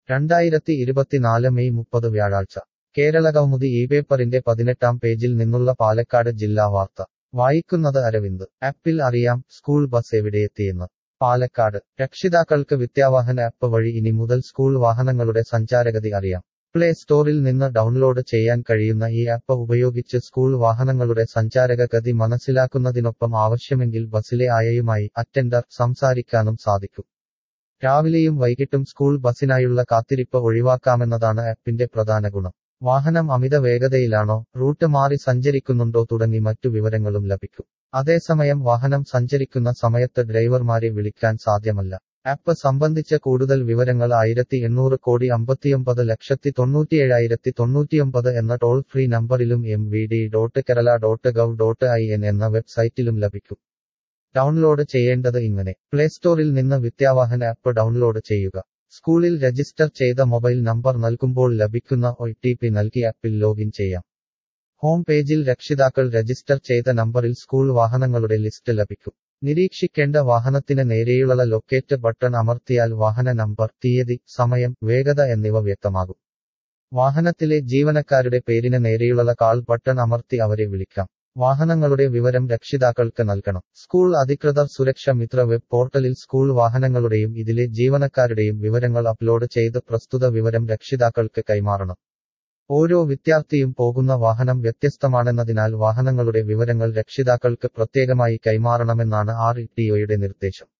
രണ്ടായിരത്തി ഇരുപത്തിനാല് മെയ് മുപ്പത് വ്യാഴാഴ്ച കേരളകൗമുദി ഈ പേപ്പറിന്റെ പതിനെട്ടാം പേജിൽ നിന്നുള്ള പാലക്കാട് ജില്ലാ വാർത്ത വായിക്കുന്നത് അരവിന്ദ് ആപ്പിൽ അറിയാം സ്കൂൾ ബസ് എവിടെയെത്തിയെന്ന് പാലക്കാട് രക്ഷിതാക്കൾക്ക് വിദ്യാവാഹന ആപ്പ് വഴി ഇനി മുതൽ സ്കൂൾ വാഹനങ്ങളുടെ സഞ്ചാരഗതി അറിയാം പ്ലേ സ്റ്റോറിൽ നിന്ന് ഡൗൺലോഡ് ചെയ്യാൻ കഴിയുന്ന ഈ ആപ്പ് ഉപയോഗിച്ച് സ്കൂൾ വാഹനങ്ങളുടെ സഞ്ചാരക ഗതി മനസ്സിലാക്കുന്നതിനൊപ്പം ആവശ്യമെങ്കിൽ ബസിലെ ആയയുമായി അറ്റൻഡർ സംസാരിക്കാനും സാധിക്കും രാവിലെയും വൈകിട്ടും സ്കൂൾ ബസിനായുള്ള കാത്തിരിപ്പ് ഒഴിവാക്കാമെന്നതാണ് ആപ്പിന്റെ പ്രധാന ഗുണം വാഹനം അമിത വേഗതയിലാണോ റൂട്ട് മാറി സഞ്ചരിക്കുന്നുണ്ടോ തുടങ്ങി മറ്റു വിവരങ്ങളും ലഭിക്കും അതേസമയം വാഹനം സഞ്ചരിക്കുന്ന സമയത്ത് ഡ്രൈവർമാരെ വിളിക്കാൻ സാധ്യമല്ല ആപ്പ് സംബന്ധിച്ച കൂടുതൽ വിവരങ്ങൾ ആയിരത്തി എണ്ണൂറ് കോടി അമ്പത്തിയൊമ്പത് ലക്ഷത്തി തൊണ്ണൂറ്റിയേഴായിരത്തി തൊണ്ണൂറ്റിയൊമ്പത് എന്ന ടോൾ ഫ്രീ നമ്പറിലും M V D dot Kerala dot gov dot I N എന്ന വെബ്സൈറ്റിലും ലഭിക്കും ഡൗൺലോഡ് ചെയ്യേണ്ടത് ഇങ്ങനെ പ്ലേ സ്റ്റോറിൽ നിന്ന് വിദ്യാവാഹന ആപ്പ് ഡൗൺലോഡ് ചെയ്യുക സ്കൂളിൽ രജിസ്റ്റർ ചെയ്ത മൊബൈൽ നമ്പർ നൽകുമ്പോൾ ലഭിക്കുന്ന ഒ ടി പി നൽകി ആപ്പിൽ ലോഗിൻ ചെയ്യാം ഹോം പേജിൽ രക്ഷിതാക്കൾ രജിസ്റ്റർ ചെയ്ത നമ്പറിൽ സ്കൂൾ വാഹനങ്ങളുടെ ലിസ്റ്റ് ലഭിക്കും നിരീക്ഷിക്കേണ്ട വാഹനത്തിന് നേരെയുള്ള ലൊക്കേറ്റ് ബട്ടൺ അമർത്തിയാൽ വാഹന നമ്പർ തീയതി സമയം വേഗത എന്നിവ വ്യക്തമാകും വാഹനത്തിലെ ജീവനക്കാരുടെ പേരിന് നേരെയുള്ള കാൾ ബട്ടൺ അമർത്തി അവരെ വിളിക്കാം വാഹനങ്ങളുടെ വിവരം രക്ഷിതാക്കൾക്ക് നൽകണം സ്കൂൾ അധികൃതർ സുരക്ഷ മിത്ര വെബ് പോർട്ടലിൽ സ്കൂൾ വാഹനങ്ങളുടെയും ഇതിലെ ജീവനക്കാരുടെയും വിവരങ്ങൾ അപ്ലോഡ് ചെയ്ത് പ്രസ്തുത വിവരം രക്ഷിതാക്കൾക്ക് കൈമാറണം ഓരോ വിദ്യാർത്ഥിയും പോകുന്ന വാഹനം വ്യത്യസ്തമാണെന്നതിനാൽ വാഹനങ്ങളുടെ വിവരങ്ങൾ രക്ഷിതാക്കൾക്ക് പ്രത്യേകമായി കൈമാറണമെന്നാണ് ആർ ഇ ടിഒയുടെ നിർദ്ദേശം